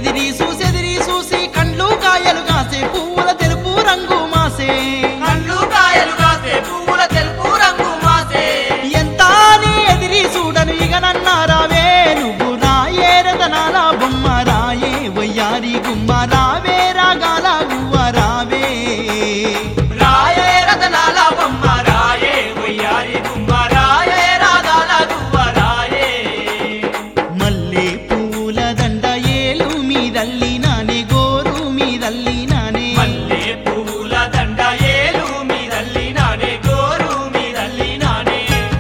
ఎదిరి చూసెదిరి చూసి కండ్లు కాయలు కాసే పువ్వుల తెలుపు రంగు మాసే కళ్ళు కాయలు కాసే పువ్వుల తెలుపు రంగు మాసే ఎంత నీ ఎదిరి చూడను ఇక నన్నారావే నువ్వు రాయే రతనాల బొమ్మ రాయే వయ్యారి గుమ్మ రావే రాగాల గువ్వ రావే రాయే రతనాల బొమ్మ రాయే వయ్యారి గుమ్మ రాయే రాగాల గువ్వ రాయే మల్లె పూల దండ ఏలు మీదల్లి నానే గోరు మీదల్లి నానే మల్లె పువ్వుల దండ ఏలు మీదల్లి నానే గోరు మీదల్లి నానే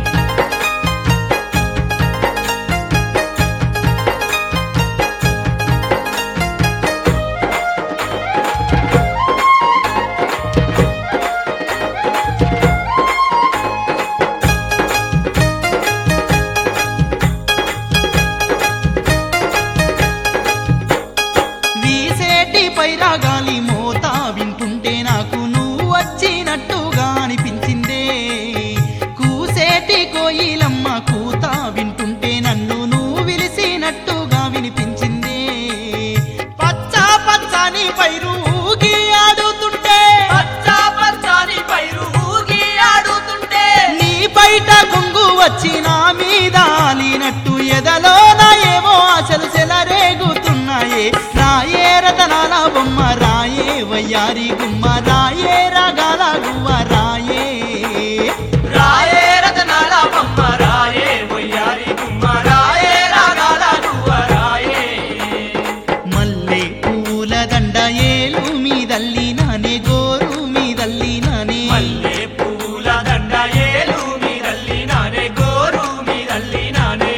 వీసేటి పైరాగాలి మోత వింటుంటే నాకు నువ్వు వచ్చినట్టుగా అనిపించిందే కూసేటి కోయిలమ్మ కూత వింటుంటే నన్ను నువ్వు విలిసినట్టుగా వినిపించిందే పచ్చ పచ్చని పైరు ఊగి ఆడుతుంటే పచ్చ పచ్చని పైరు ఊగి ఆడుతుంటే నీ బయట కొంగు వచ్చి నా మీద ఆలినట్టు ఎదలో నా ఏమో ఆశలు చెలరేగుతున్నాయే రాయే రతనాల బొమ్మ రాయే వయ్యారి గుమ్మ రాయే రాగాల గువ్వ రాయే రాయే రతనాల బొమ్మ రాయే వయ్యారి గుమ్మ రాయే రాగాల గువ్వ రాయే మల్లె పూల దండ ఏలు మీదల్లి నానే గోరు మీదల్లి నానే మల్లె పూల దండ ఏలు మీదల్లి నానే గోరు మీదల్లి నానే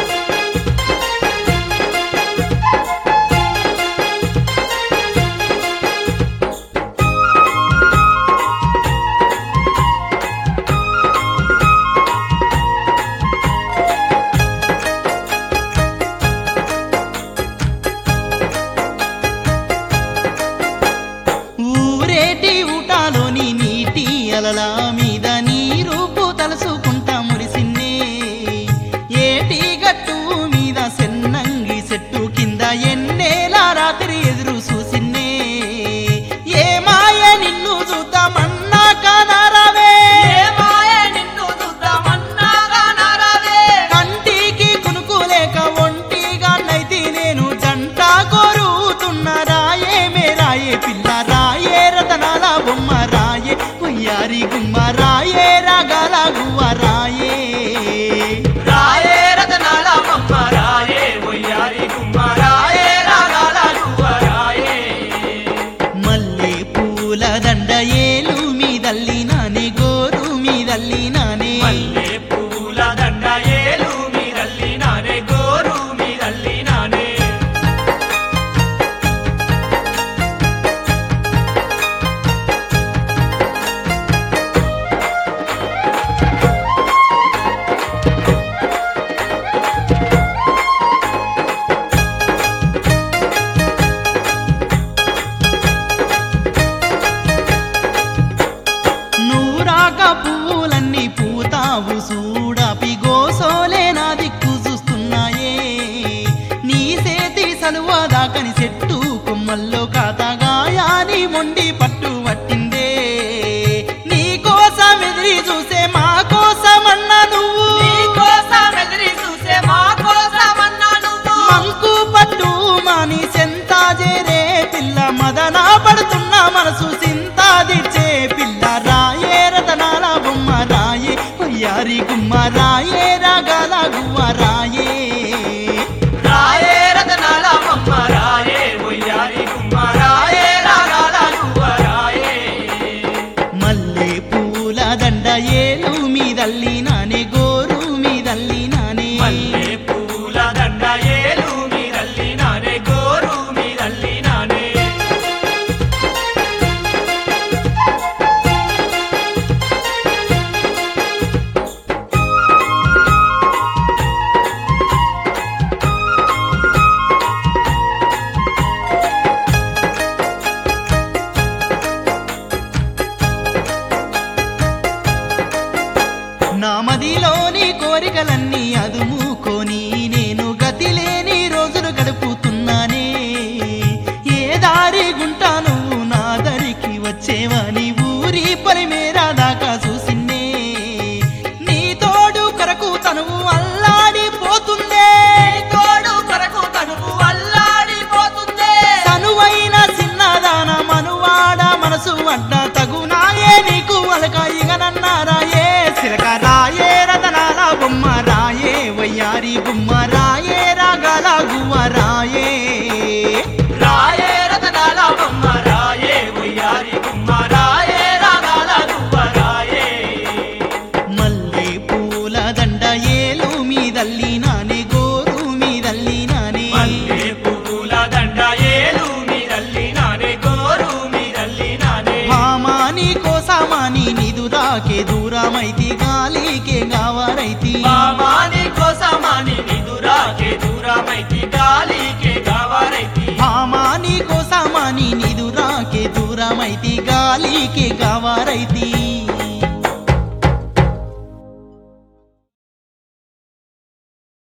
ఊరేటి ఊటాలోని నీటి అలల మీద నీ రూపు తలుసుకుంటా మురిసిన్నే ఏటి గట్టు మీద సెన్నంగి చెట్టు కింద ఎన్నేల రాత్రి ఎదురు చూసిన్నే ఏ మాయ నిన్ను చూద్దామన్నా కానారావే ఏ మాయ నిన్ను చూద్దామన్నాగా నారావే కంటికి కునుకు లేక ఒంటిగా నైతి నేను జంట కోరుతున్న రాయే మేరాయే పిల్ల రాయే రతనాల బొమ్మ రాయే కొయ్యారి గుమ్మ రాయే రాగాల గువ్వ రాయే రాయే రతనాల బొమ్మ రాయే వయ్యారి గుమ్మ రాయే రాగాల గువ్వ రాయే మల్లె పూల దండ ఏలు మీదల్లి నానే గోరు మీదల్లి నానే మల్లె పూల దండ ఏలు మీదల్లి నానే గోరు మీదల్లి నానే నూరాక పువ్వులన్నీ పూతావు చూడపి గోసోలే నా దిక్కు చూస్తున్నాయే నీ సేతి సలువ దాకని చెట్టు కొమ్మల్లో కాతగాయాని మొండి పట్టు పట్టిందే నీ కోసం ఎదిరి చూసే మా కోసమన్న నువ్వు నీ కోసం ఎదిరి చూసే మా కోసమన్నా నువ్వు మంకు పట్టు మాని సెంత చేరే పిల్ల మదన పడుతున్న మనసు సింత దిచ్చే పిల్ల రాయే రతనాల బొమ్మ రాయే పొయ్యారి గుమ్మ రాయే రాగాల గువ్వ రాయే రాయే రతనాల బొమ్మ రాయే వయ్యారి గుమ్మ రాయే రాగాల గువ్వ రాయే మల్లె పూల దండ ఏలు మీదల్లి నానే గోరు మీదల్లి నానే మల్లె పూల దండ ఏలు మీదల్లి నానే గోరు మీదల్లి నానే గుమ్మరాయే రాగాల గువ్వరాయే రాయే రతనాల బొమ్మ రాయే వయ్యారి గుమ్మ రాయే రాగాల గువ్వ రాయే మల్లె పూల దండ ఏలు మీదల్లి నానే గోరు మీదల్లి నానే మల్లె పువ్వుల దండ ఏలు మీరల్లి నానే గోరు మీరల్లి నానే మామాని కోసమాని నిదు దాకే దూరమైతి గాలికే గావరైతి మామాని కోసమాని నిదురాకే దూరమైతి గాలికే గావారైతి మామాని కోసమాని నిదు రాకే దూరమైతి గాలికే గావరైతి